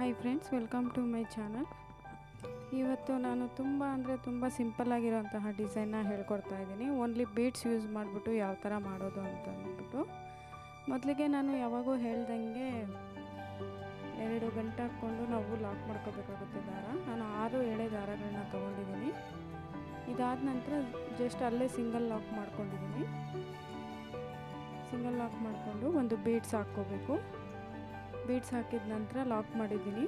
hi friends welcome to my channel ಇವತ್ತು ನಾನು ತುಂಬ ಅಂದರೆ ತುಂಬ ಸಿಂಪಲ್ಲಾಗಿರೋಂತಹ ಡಿಸೈನ್ನ ಹೇಳ್ಕೊಡ್ತಾ ಇದ್ದೀನಿ ಓನ್ಲಿ ಬೀಡ್ಸ್ ಯೂಸ್ ಮಾಡಿಬಿಟ್ಟು ಯಾವ ಥರ ಮಾಡೋದು ಅಂತ ಅಂದ್ಬಿಟ್ಟು ಮೊದಲಿಗೆ ನಾನು ಯಾವಾಗೂ ಹೇಳ್ದಂಗೆ ಎರಡು ಗಂಟೆ ಹಾಕ್ಕೊಂಡು ನಾವು ಲಾಕ್ ಮಾಡ್ಕೋಬೇಕಾಗುತ್ತೆ ದಾರ ನಾನು ಆರು ಎಳೆ ದಾರಗಳನ್ನ ತೊಗೊಂಡಿದ್ದೀನಿ ಇದಾದ ನಂತರ ಜಸ್ಟ್ ಅಲ್ಲೇ ಸಿಂಗಲ್ ಲಾಕ್ ಮಾಡ್ಕೊಂಡಿದ್ದೀನಿ ಸಿಂಗಲ್ ಲಾಕ್ ಮಾಡಿಕೊಂಡು ಒಂದು ಬೀಡ್ಸ್ ಹಾಕ್ಕೋಬೇಕು ಬೀಡ್ಸ್ ಹಾಕಿದ ನಂತರ ಲಾಕ್ ಮಾಡಿದ್ದೀನಿ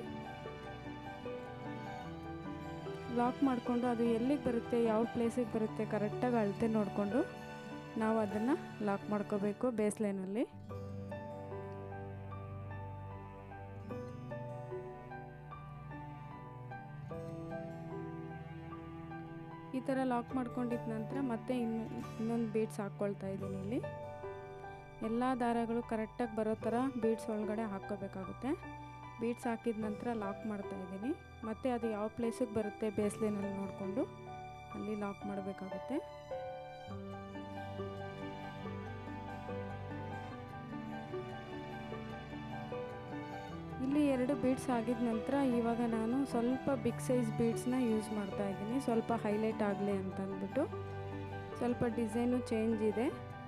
ಲಾಕ್ ಮಾಡಿಕೊಂಡು ಅದು ಎಲ್ಲಿಗೆ ಬರುತ್ತೆ ಯಾವ ಪ್ಲೇಸಿಗೆ ಬರುತ್ತೆ ಕರೆಕ್ಟಾಗಿ ಅಳತೆ ನೋಡಿಕೊಂಡು ನಾವು ಅದನ್ನು ಲಾಕ್ ಮಾಡ್ಕೋಬೇಕು ಬೇಸ್ ಲೈನಲ್ಲಿ ಈ ಥರ ಲಾಕ್ ಮಾಡ್ಕೊಂಡಿದ್ದ ನಂತರ ಮತ್ತೆ ಇನ್ನು ಇನ್ನೊಂದು ಬೀಡ್ಸ್ ಹಾಕ್ಕೊಳ್ತಾ ಇದ್ದೀನಿ ಇಲ್ಲಿ ಎಲ್ಲ ದಾರಗಳು ಕರೆಕ್ಟಾಗಿ ಬರೋ ಥರ ಬೀಡ್ಸ್ ಒಳಗಡೆ ಹಾಕ್ಕೋಬೇಕಾಗುತ್ತೆ ಬೀಡ್ಸ್ ಹಾಕಿದ ನಂತರ ಲಾಕ್ ಮಾಡ್ತಾ ಇದ್ದೀನಿ ಮತ್ತು ಅದು ಯಾವ ಪ್ಲೇಸಿಗೆ ಬರುತ್ತೆ ಬೇಸ್ಲೈನಲ್ಲಿ ನೋಡಿಕೊಂಡು ಅಲ್ಲಿ ಲಾಕ್ ಮಾಡಬೇಕಾಗುತ್ತೆ ಇಲ್ಲಿ ಎರಡು ಬೀಡ್ಸ್ ಆಗಿದ ನಂತರ ಇವಾಗ ನಾನು ಸ್ವಲ್ಪ ಬಿಗ್ ಸೈಜ್ ಬೀಡ್ಸ್ನ ಯೂಸ್ ಮಾಡ್ತಾ ಇದ್ದೀನಿ ಸ್ವಲ್ಪ ಹೈಲೈಟ್ ಆಗಲಿ ಅಂತ ಅಂದ್ಬಿಟ್ಟು ಸ್ವಲ್ಪ ಡಿಸೈನು ಚೇಂಜ್ ಇದೆ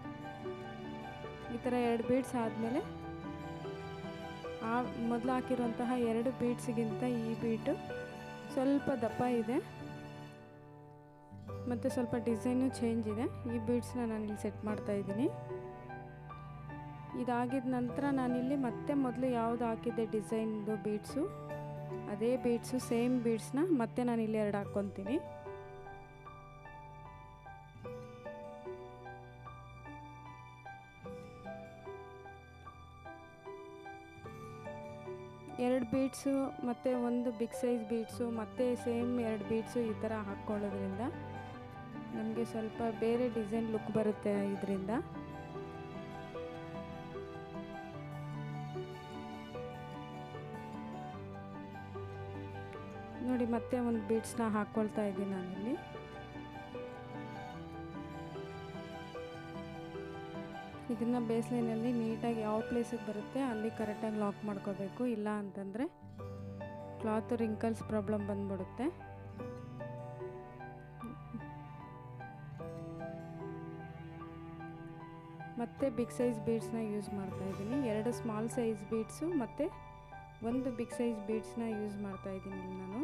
ಈ ಥರ ಎರಡು ಬೀಡ್ಸ್ ಆದಮೇಲೆ ಆ ಮೊದಲು ಹಾಕಿರುವಂತಹ ಎರಡು ಬೀಡ್ಸ್ಗಿಂತ ಈ ಬೀಟು ಸ್ವಲ್ಪ ದಪ್ಪ ಇದೆ ಮತ್ತು ಸ್ವಲ್ಪ ಡಿಸೈನು ಚೇಂಜ್ ಇದೆ ಈ ಬೀಡ್ಸ್ನ ನಾನಿಲ್ಲಿ ಸೆಟ್ ಮಾಡ್ತಾ ಇದ್ದೀನಿ ಇದಾಗಿದ ನಂತರ ನಾನಿಲ್ಲಿ ಮತ್ತೆ ಮೊದಲು ಯಾವುದು ಹಾಕಿದ್ದೆ ಡಿಸೈನ್ದು ಬೀಡ್ಸು ಅದೇ ಬೀಡ್ಸು ಸೇಮ್ ಬೀಡ್ಸ್ನ ಮತ್ತೆ ನಾನಿಲ್ಲಿ ಎರಡು ಹಾಕ್ಕೊತೀನಿ ಎರಡು ಬೀಡ್ಸು ಮತ್ತು ಒಂದು ಬಿಗ್ ಸೈಜ್ ಬೀಡ್ಸು ಮತ್ತು ಸೇಮ್ ಎರಡು ಬೀಡ್ಸು ಈ ಥರ ಹಾಕ್ಕೊಳ್ಳೋದ್ರಿಂದ ನಮಗೆ ಸ್ವಲ್ಪ ಬೇರೆ ಡಿಸೈನ್ ಲುಕ್ ಬರುತ್ತೆ ಇದರಿಂದ ನೋಡಿ ಮತ್ತೆ ಒಂದು ಬೀಡ್ಸ್ನ ಹಾಕ್ಕೊಳ್ತಾ ಇದ್ದೀನಿ ನಾನಿಲ್ಲಿ ಇದನ್ನು ಬೇಸ್ಲೈನಲ್ಲಿ ನೀಟಾಗಿ ಯಾವ ಪ್ಲೇಸಿಗೆ ಬರುತ್ತೆ ಅಲ್ಲಿ ಕರೆಕ್ಟಾಗಿ ಲಾಕ್ ಮಾಡ್ಕೋಬೇಕು ಇಲ್ಲ ಅಂತಂದರೆ ಕ್ಲಾತ್ ರಿಂಕಲ್ಸ್ ಪ್ರಾಬ್ಲಮ್ ಬಂದ್ಬಿಡುತ್ತೆ ಮತ್ತು ಬಿಗ್ ಸೈಜ್ ಬೀಡ್ಸ್ನ ಯೂಸ್ ಮಾಡ್ತಾ ಇದ್ದೀನಿ ಎರಡು ಸ್ಮಾಲ್ ಸೈಜ್ ಬೀಡ್ಸು ಮತ್ತು ಒಂದು ಬಿಗ್ ಸೈಜ್ ಬೀಡ್ಸ್ನ ಯೂಸ್ ಮಾಡ್ತಾ ಇದ್ದೀನಿ ಇಲ್ಲಿ ನಾನು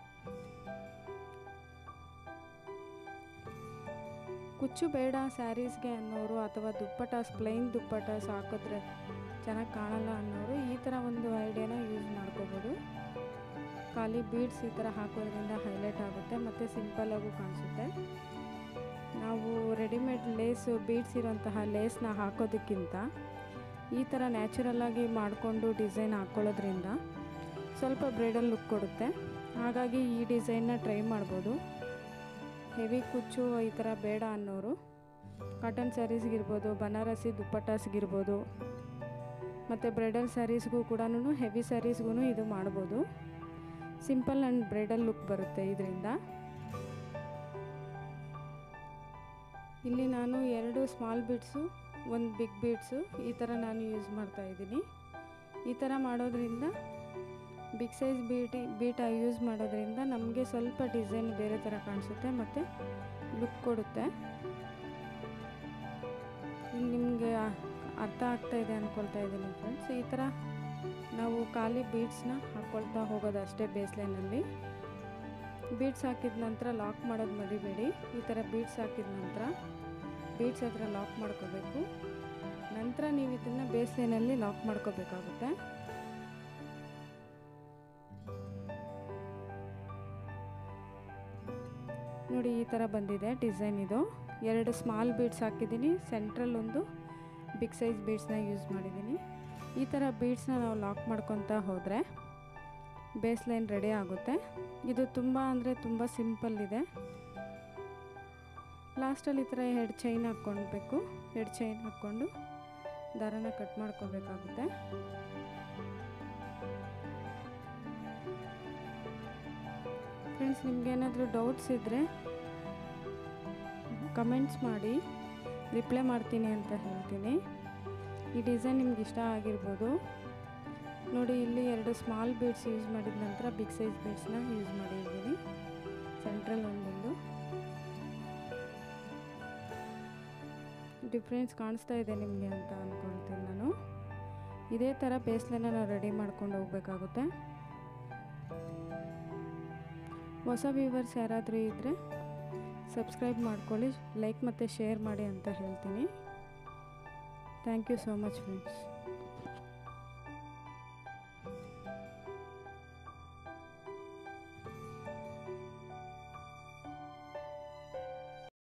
ಕುಚ್ಚು ಬೇಡ ಸ್ಯಾರೀಸ್ಗೆ ಅನ್ನೋರು ಅಥವಾ ದುಪ್ಪಟಾಸ್ ಪ್ಲೈನ್ ದುಪ್ಪಟಾಸ್ ಹಾಕಿದ್ರೆ ಚೆನ್ನಾಗಿ ಕಾಣಲ್ಲ ಅನ್ನೋರು ಈ ಥರ ಒಂದು ಐಡಿಯಾನ ಯೂಸ್ ಮಾಡ್ಕೋಬೋದು ಖಾಲಿ ಬೀಡ್ಸ್ ಈ ಥರ ಹಾಕೋದ್ರಿಂದ ಹೈಲೈಟ್ ಆಗುತ್ತೆ ಮತ್ತು ಸಿಂಪಲ್ಲಾಗೂ ಕಾಣಿಸುತ್ತೆ ನಾವು ರೆಡಿಮೇಡ್ ಲೇಸು ಬೀಡ್ಸ್ ಇರೋಂತಹ ಲೇಸ್ನ ಹಾಕೋದಕ್ಕಿಂತ ಈ ಥರ ನ್ಯಾಚುರಲ್ಲಾಗಿ ಮಾಡಿಕೊಂಡು ಡಿಸೈನ್ ಹಾಕ್ಕೊಳ್ಳೋದ್ರಿಂದ ಸ್ವಲ್ಪ ಬ್ರೈಡಲ್ ಲುಕ್ ಕೊಡುತ್ತೆ ಹಾಗಾಗಿ ಈ ಡಿಸೈನ್ನ ಟ್ರೈ ಮಾಡ್ಬೋದು ಹೆವಿ ಕುಚ್ಚು ಈ ಥರ ಬೇಡ ಅನ್ನೋರು ಕಾಟನ್ ಸ್ಯಾರೀಸ್ಗಿರ್ಬೋದು ಬನಾರಸಿ ದುಪ್ಪಟ್ಟಾಸ್ಗಿರ್ಬೋದು ಮತ್ತು ಬ್ರೈಡಲ್ ಸ್ಯಾರೀಸ್ಗೂ ಕೂಡ ಹೆವಿ ಸ್ಯಾರೀಸ್ಗೂ ಇದು ಮಾಡ್ಬೋದು ಸಿಂಪಲ್ ಆ್ಯಂಡ್ ಬ್ರೈಡಲ್ ಲುಕ್ ಬರುತ್ತೆ ಇದರಿಂದ ಇಲ್ಲಿ ನಾನು ಎರಡು ಸ್ಮಾಲ್ ಬೀಡ್ಸು ಒಂದು ಬಿಗ್ ಬೀಡ್ಸು ಈ ಥರ ನಾನು ಯೂಸ್ ಮಾಡ್ತಾ ಇದ್ದೀನಿ ಈ ಥರ ಮಾಡೋದ್ರಿಂದ ಬಿಗ್ ಸೈಜ್ ಬೀಟಿ ಬೀಟ ಯೂಸ್ ಮಾಡೋದ್ರಿಂದ ನಮಗೆ ಸ್ವಲ್ಪ ಡಿಸೈನ್ ಬೇರೆ ಥರ ಕಾಣಿಸುತ್ತೆ ಮತ್ತು ಲುಕ್ ಕೊಡುತ್ತೆ ಇಲ್ಲಿ ನಿಮಗೆ ಅರ್ಥ ಆಗ್ತಾ ಇದೆ ಅಂದ್ಕೊಳ್ತಾ ಇದ್ದೀನಿ ಫ್ರೆಂಡ್ಸ್ ಈ ಥರ ನಾವು ಖಾಲಿ ಬೀಡ್ಸ್ನ ಹಾಕ್ಕೊಳ್ತಾ ಹೋಗೋದು ಅಷ್ಟೇ ಬೇಸ್ಲೈನಲ್ಲಿ ಬೀಡ್ಸ್ ಹಾಕಿದ ನಂತರ ಲಾಕ್ ಮಾಡೋದು ಮರಿಬೇಡಿ ಈ ಥರ ಬೀಡ್ಸ್ ಹಾಕಿದ ನಂತರ ಬೀಡ್ಸ್ ಹತ್ರ ಲಾಕ್ ಮಾಡ್ಕೋಬೇಕು ನಂತರ ನೀವು ಇದನ್ನು ಬೇಸ್ಲೈನಲ್ಲಿ ಲಾಕ್ ಮಾಡ್ಕೋಬೇಕಾಗುತ್ತೆ ನೋಡಿ ಈ ಥರ ಬಂದಿದೆ ಡಿಸೈನ್ ಇದು ಎರಡು ಸ್ಮಾಲ್ ಬೀಡ್ಸ್ ಹಾಕಿದ್ದೀನಿ ಸೆಂಟ್ರಲ್ ಒಂದು ಬಿಗ್ ಸೈಜ್ ಬೀಡ್ಸ್ನ ಯೂಸ್ ಮಾಡಿದ್ದೀನಿ ಈ ಥರ ಬೀಡ್ಸ್ನ ನಾವು ಲಾಕ್ ಮಾಡ್ಕೊತಾ ಹೋದರೆ ಬೇಸ್ ಲೈನ್ ರೆಡಿ ಆಗುತ್ತೆ ಇದು ತುಂಬ ಅಂದರೆ ತುಂಬ ಸಿಂಪಲ್ ಇದೆ ಲಾಸ್ಟಲ್ಲಿ ಈ ಥರ ಹೆಡ್ ಚೈನ್ ಹಾಕ್ಕೊಳ್ಬೇಕು ಹೆಡ್ ಚೈನ್ ಹಾಕ್ಕೊಂಡು ದಾರನ ಕಟ್ ಮಾಡ್ಕೋಬೇಕಾಗುತ್ತೆ ಫ್ರೆಂಡ್ಸ್ ನಿಮ್ಗೇನಾದರೂ ಡೌಟ್ಸ್ ಇದ್ದರೆ ಕಮೆಂಟ್ಸ್ ಮಾಡಿ ರಿಪ್ಲೈ ಮಾಡ್ತೀನಿ ಅಂತ ಹೇಳ್ತೀನಿ ಈ ಡಿಸೈನ್ ನಿಮ್ಗೆ ಇಷ್ಟ ಆಗಿರ್ಬೋದು ನೋಡಿ ಇಲ್ಲಿ ಎರಡು ಸ್ಮಾಲ್ ಬೀಡ್ಸ್ ಯೂಸ್ ಮಾಡಿದ ನಂತರ ಬಿಗ್ ಸೈಜ್ ಬೀಡ್ಸ್ನ ಯೂಸ್ ಮಾಡಿದ್ದೀನಿ ಸೆಂಟ್ರಲ್ ಒಂದೊಂದು ಡಿಫ್ರೆನ್ಸ್ ಕಾಣಿಸ್ತಾ ಇದೆ ನಿಮಗೆ ಅಂತ ಅಂದ್ಕೊಳ್ತೀನಿ ನಾನು ಇದೇ ಥರ ಬೇಸ್ಲೈನ ನಾವು ರೆಡಿ ಮಾಡ್ಕೊಂಡು ಹೋಗಬೇಕಾಗುತ್ತೆ ಹೊಸ ವ್ಯೂವರ್ಸ್ ಯಾರಾದರೂ ಇದ್ದರೆ ಸಬ್ಸ್ಕ್ರೈಬ್ ಮಾಡ್ಕೊಳ್ಳಿ ಲೈಕ್ ಮತ್ತು ಶೇರ್ ಮಾಡಿ ಅಂತ ಹೇಳ್ತೀನಿ thank you so much friends